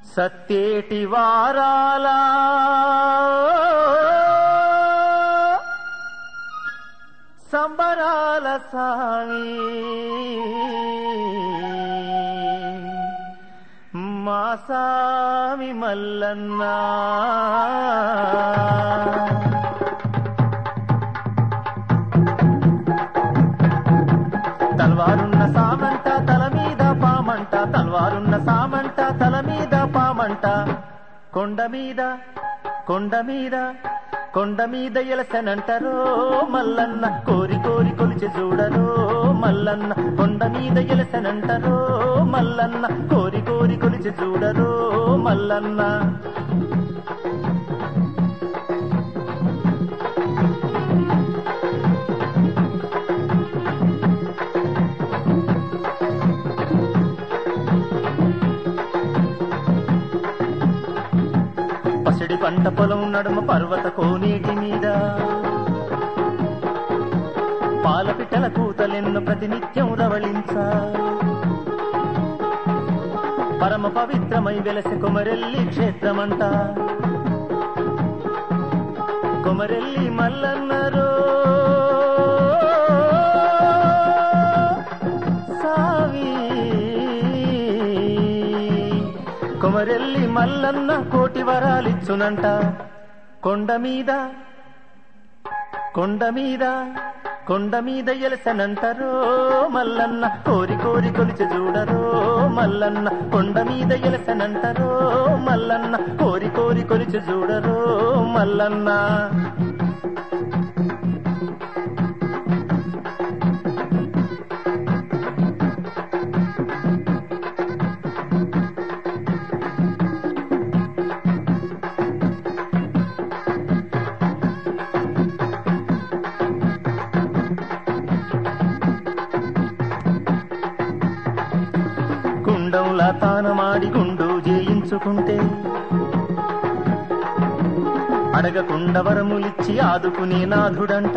సత్యేటి వారాల సంబరాల సామి మా సామి మల్లన్నా తల్వారున్న సామంట తల మీద పామంట తల్వారున్న సామంట తల మీద పామంట కొండ మీద కొండ మీద కొండ మీద ఎలసనంటారో మల్లన్న కోరి కోరి కొలిచి చూడరో మల్లన్న కొండ మీద ఎలసనంటారో మల్లన్న కోరి కోరి కొలిచి చూడరో మల్లన్న పసిడి పంట పొలం నడుమ పర్వత కోనేటి మీద పాలపిట్టల కూతలెన్ను ప్రతినిత్యం రవళించ పరమ పవిత్రమై వెలసి కొమరెల్లి క్షేత్రమంట కొమరెల్లి మల్లన్నరో సావి కొమరెల్లి మల్లన్న కోటి వరాలిచ్చునంట కొండ మీద కొండ మీద కొండ మీద ఎలసనంటారో మల్లన్న కోరి కోరి కొలిచి చూడరో మల్లన్న కొండ మీద ఎలసనంటారో మల్లన్న కోరి కోరి కొలిచి చూడరో మల్లన్న కుండంలా తానమాడి గుండు చేయించుకుంటే అడగకుండ వరములిచ్చి ఆదుకునే నాథుడంట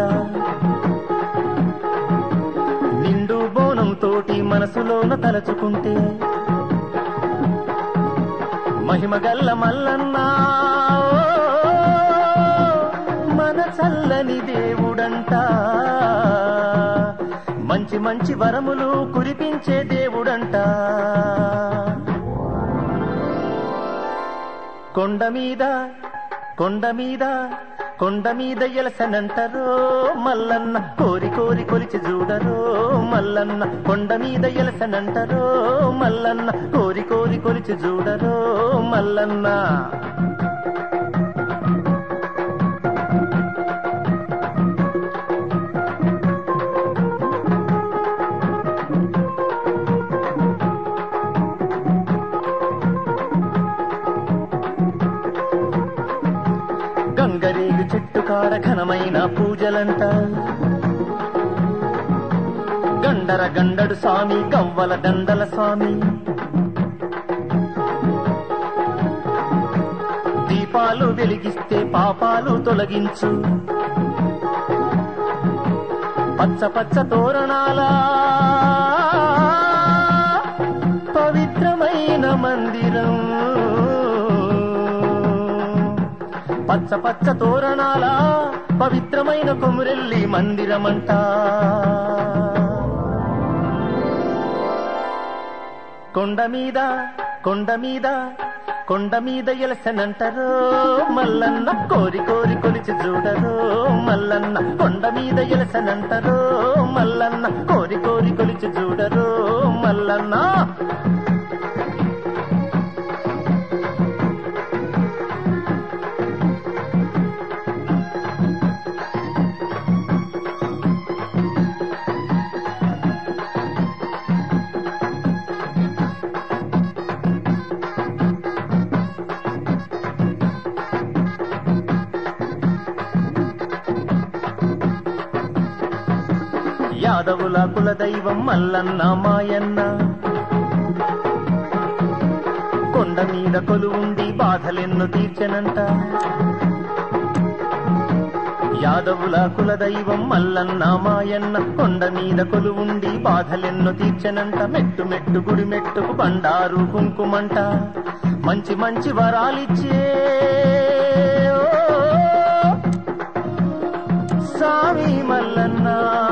నిండు బోనం తోటి మనసులోన తలచుకుంటే మహిమగల్ల మల్లన్నా మన చల్లని దేవుడంట మంచి మంచి వరములు కురిపించే దేవుడంట కొండ మీద కొండ మీద కొండ మీద ఎలసనంటారో మల్లన్న కోరి కోరి కొలిచి చూడరో మల్లన్న కొండ మీద ఎలసనంటారో మల్లన్న కోరి కోరి కొలిచి చూడరో మల్లన్న గంగరేగు చెట్టు కాడ ఘనమైన పూజలంట గండర గండడు స్వామి గవ్వల దండల స్వామి దీపాలు వెలిగిస్తే పాపాలు తొలగించు పచ్చ పచ్చ తోరణాల పవిత్రమైన మందిరం పచ్చ పచ్చ తోరణాల పవిత్రమైన కొమురెల్లి మందిరమంట కొండ మీద కొండ మీద కొండ మీద ఎలసనంటారో మల్లన్న కోరి కోరి కొలిచి చూడరో మల్లన్న కొండ మీద ఎలసనంటారో మల్లన్న కోరి కోరి కొలిచి చూడరో మల్లన్న యాదవుల కులదైవం మల్లన్న మాయన్న కొండ మీద కొలువుండి బాధలెన్ను తీర్చెనంట యాదవుల కులదైవం మల్లన్న మాయన్న కొండ మీద కొలువుండి బాధలెన్నో తీర్చనంట మెట్టు మెట్టు గుడి మెట్టుకు బండారు కుంకుమంట మంచి మంచి వరాలిచ్చే ఓ, సామి మల్లన్న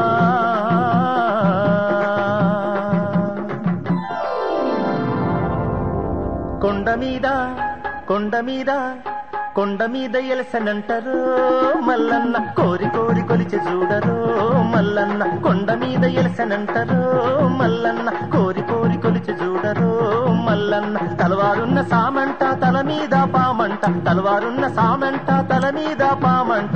కొండ మీద కొండ మీద కొండ మీద ఎలసనంటారు మల్లన్న కోరి కోరి కొలిచి చూడరు మల్లన్న కొండ మీద ఎలసనంటారు మల్లన్న కోరి కోరి కొలిచి చూడరు మల్లన్న తలవారున్న సామంట తల మీద పామంట తలవారున్న సామంట తల మీద పామంట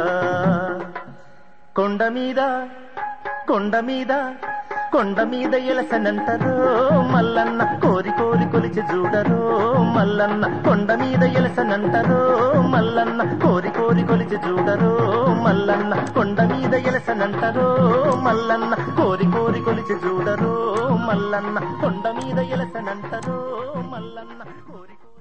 కొండ మీద కొండ మీద కొండ మీద ఎలసనంటారు మల్లన్న కోరి కోరి కొలిచి చూడరు మల్లన్న కొండ మీద ఎలసనంటారు మల్లన్న కోరి కోరి కొలిచి చూడరు మల్లన్న కొండ మీద ఎలసనంటారు మల్లన్న కోరి కోరి కొలిచి చూడరు మల్లన్న కొండ మీద ఎలసనంటారు మల్లన్న కోరి కోరి